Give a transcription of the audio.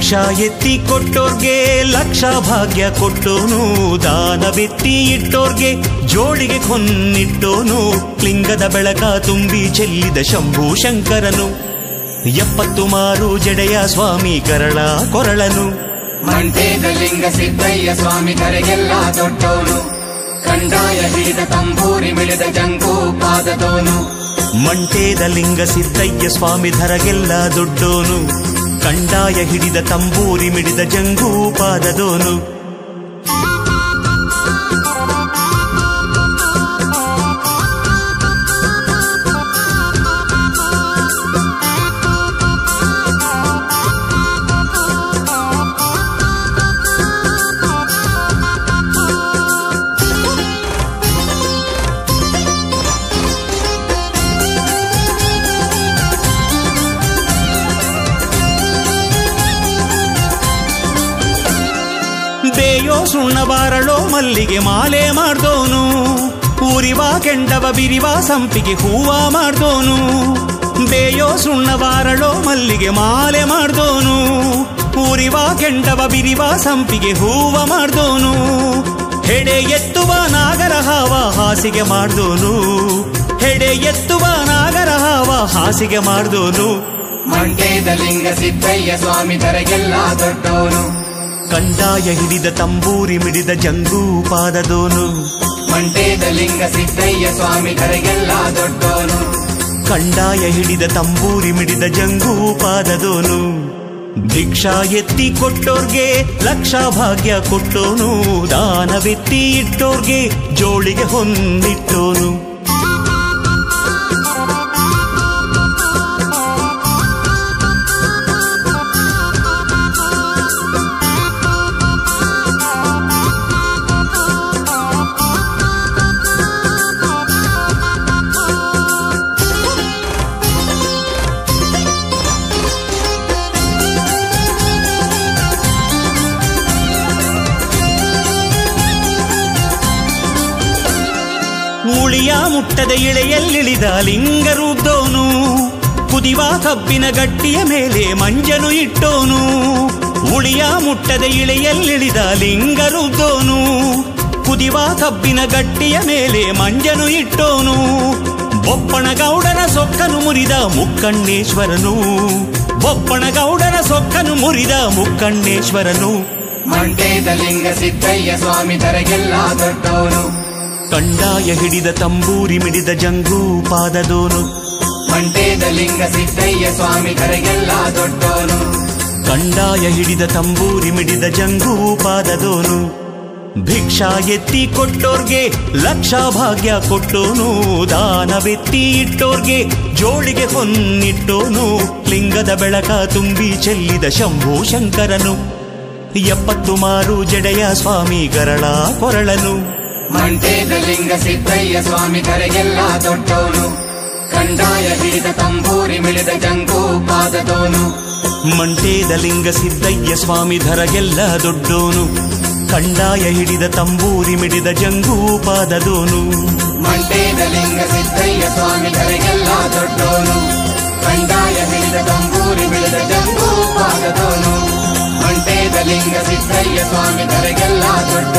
ಭಿಕ್ಷಾ ಎತ್ತಿ ಕೊಟ್ಟೋರ್ಗೆ ಲಕ್ಷ ಭಾಗ್ಯ ಕೊಟ್ಟೋನು ದಾನವೆತ್ತಿ ಇಟ್ಟೋರ್ಗೆ ಜೋಳಿಗೆ ಕೊನ್ನಿಟ್ಟೋನು ಲಿಂಗದ ಬೆಳಕ ತುಂಬಿ ಚೆಲ್ಲಿದ ಶಂಭು ಶಂಕರನು ಎಪ್ಪತ್ತು ಮಾರು ಜಡೆಯ ಸ್ವಾಮಿ ಕರಳ ಕೊರಳನು ಮಂಟೇದ ಲಿಂಗ ಸಿದ್ದಯ್ಯ ಸ್ವಾಮಿ ಕರೆಗೆಲ್ಲ ದೊಡ್ಡೋನು ಕಂಡಾಯ ಹಿಡಿದ ತಂಬೂರಿ ಮಿಳಿದ ಜಂಗೂ ಪಾದದೋನು ಮಂಟೇದ ಲಿಂಗ ಸಿದ್ದಯ್ಯ ಸ್ವಾಮಿ ಧರಗೆಲ್ಲ ದೊಡ್ಡೋನು ಕಂಡಾಯ ಹಿಡಿದ ತಂಬೂರಿ ಮಿಡಿದ ಜಂಗೂ ಪಾದದೋನು ಬೇಯೋ ಸುಣ್ಣ ಬಾರಳೋ ಮಲ್ಲಿಗೆ ಮಾಲೆ ಮಾಡ್ದೋನು ಊರಿವ ಕೆಂಡವ ಬಿರಿವ ಸಂಪಿಗೆ ಹೂವ ಮಾಡ್ದೋನು ಬೇಯೋ ಸುಣ್ಣ ಬಾರಳೋ ಮಲ್ಲಿಗೆ ಮಾಲೆ ಮಾಡ್ದೋನು ಊರಿವ ಕೆಂಡವ ಬಿರಿವ ಸಂಪಿಗೆ ಹೂವ ಮಾಡ್ದೋನು ಹೆಡೆ ಎತ್ತುವ ನಾಗರ ಹಾವ ಹಾಸಿಗೆ ಮಾಡ್ದೋನು ಹೆಡೆ ಎತ್ತುವ ನಾಗರ ಹಾವ ಹಾಸಿಗೆ ಮಾಡ್ದೋನು ಮಂಟೇದ ಲಿಂಗ ಸಿದ್ದಯ್ಯ ಸ್ವಾಮಿ ಕರೆಗೆಲ್ಲ ದೊಡ್ಡೋನು ಕಂಡಾಯ ಹಿಡಿದ ತಂಬೂರಿ ಮಿಡಿದ ಜಂಗೂ ಪಾದದೋನು ಮಂಟೇದ ಲಿಂಗ ಸಿದ್ದಯ್ಯ ಸ್ವಾಮಿ ಕರೆಗೆಲ್ಲ ದೊಡ್ಡೋನು ಕಂಡಾಯ ಹಿಡಿದ ತಂಬೂರಿ ಮಿಡಿದ ಜಂಗೂ ಪಾದದೋನು ಭಿಕ್ಷಾ ಎತ್ತಿ ಕೊಟ್ಟೋರ್ಗೆ ಲಕ್ಷ ಭಾಗ್ಯ ಕೊಟ್ಟೋನು ದಾನವೆತ್ತಿ ಇಟ್ಟೋರ್ಗೆ ಜೋಳಿಗೆ ಹೊಂದಿಟ್ಟೋನು ಉಳಿಯ ಮುಟ್ಟದ ಇಳೆಯಲ್ಲಿಳಿದ ಲಿಂಗ ರೂಪ್ದೋನು ಕುದಿವ ಕಬ್ಬಿನ ಗಟ್ಟಿಯ ಮೇಲೆ ಮಂಜನು ಇಟ್ಟೋನು ಉಳಿಯ ಮುಟ್ಟದ ಇಳೆಯಲ್ಲಿಳಿದ ಲಿಂಗ ರೂಪ್ದೋನು ಕುದಿವ ಕಬ್ಬಿನ ಗಟ್ಟಿಯ ಮೇಲೆ ಮಂಜನು ಇಟ್ಟೋನು ಬೊಪ್ಪಣ ಗೌಡರ ಸೊಕ್ಕನು ಮುರಿದ ಮುಕ್ಕಣ್ಣೇಶ್ವರನು ಬೊಪ್ಪಣ ಗೌಡರ ಸೊಕ್ಕನು ಮುರಿದ ಮುಕ್ಕಣ್ಣೇಶ್ವರನು ಮಂಟೇದ ಲಿಂಗ ಸಿದ್ದಯ್ಯ ಸ್ವಾಮಿ ಕರೆಗೆಲ್ಲ ದೊಡ್ಡೋನು ಕಂಡಾಯ ಹಿಡಿದ ತಂಬೂರಿ ಮಿಡಿದ ಜಂಗೂ ಪಾದದೋನು ಮಂಟೇದ ಲಿಂಗ ಸಿದ್ದಯ್ಯ ಸ್ವಾಮಿ ಕರೆಗೆಲ್ಲ ದೊಡ್ಡೋನು ಕಂಡಾಯ ಹಿಡಿದ ತಂಬೂರಿ ಮಿಡಿದ ಜಂಗೂ ಪಾದದೋನು ಭಿಕ್ಷಾ ಎತ್ತಿ ಕೊಟ್ಟೋರ್ಗೆ ಲಕ್ಷ ಭಾಗ್ಯ ಕೊಟ್ಟೋನು ದಾನವೆತ್ತಿ ಇಟ್ಟೋರ್ಗೆ ಜೋಳಿಗೆ ಹೊನ್ನಿಟ್ಟೋನು ಲಿಂಗದ ಬೆಳಕ ತುಂಬಿ ಚೆಲ್ಲಿದ ಶಂಭು ಶಂಕರನು ಎಪ್ಪತ್ತು ಮಾರು ಜಡೆಯ ಸ್ವಾಮಿ ಗರಳ ಕೊರಳನು ಮಂಟೇದ ಲಿಂಗ ಸಿದ್ದಯ್ಯ ಸ್ವಾಮಿ ಕರೆಗೆಲ್ಲ ದೊಡ್ಡೋನು ಕಂಡಾಯ ಹಿಡಿದ ತಂಬೂರಿ ಮಿಳಿದ ಜಂಗೂ ಪಾದದೋನು ಮಂಟೇದ ಲಿಂಗ ಸಿದ್ದಯ್ಯ ಸ್ವಾಮಿ ಧರಗೆಲ್ಲ ದೊಡ್ಡೋನು ಕಂಡಾಯ ಹಿಡಿದ ತಂಬೂರಿ ಮಿಡಿದ ಜಂಗೂ ಪಾದದೋನು ಮಂಟೇದ ಲಿಂಗ ಸಿದ್ದಯ್ಯ ಸ್ವಾಮಿ ಕರೆಗೆಲ್ಲ ದೊಡ್ಡೋನು ಕಂಡಾಯ ಹಿಡಿದ ತಂಬೂರಿ ಮಿಳಿದ ಜಂಗೂ ಪಾದದೋನು ಮಂಟೇದ ಲಿಂಗ ಸಿದ್ದಯ್ಯ ಸ್ವಾಮಿ ಕರೆಗೆಲ್ಲ ದೊಡ್ಡ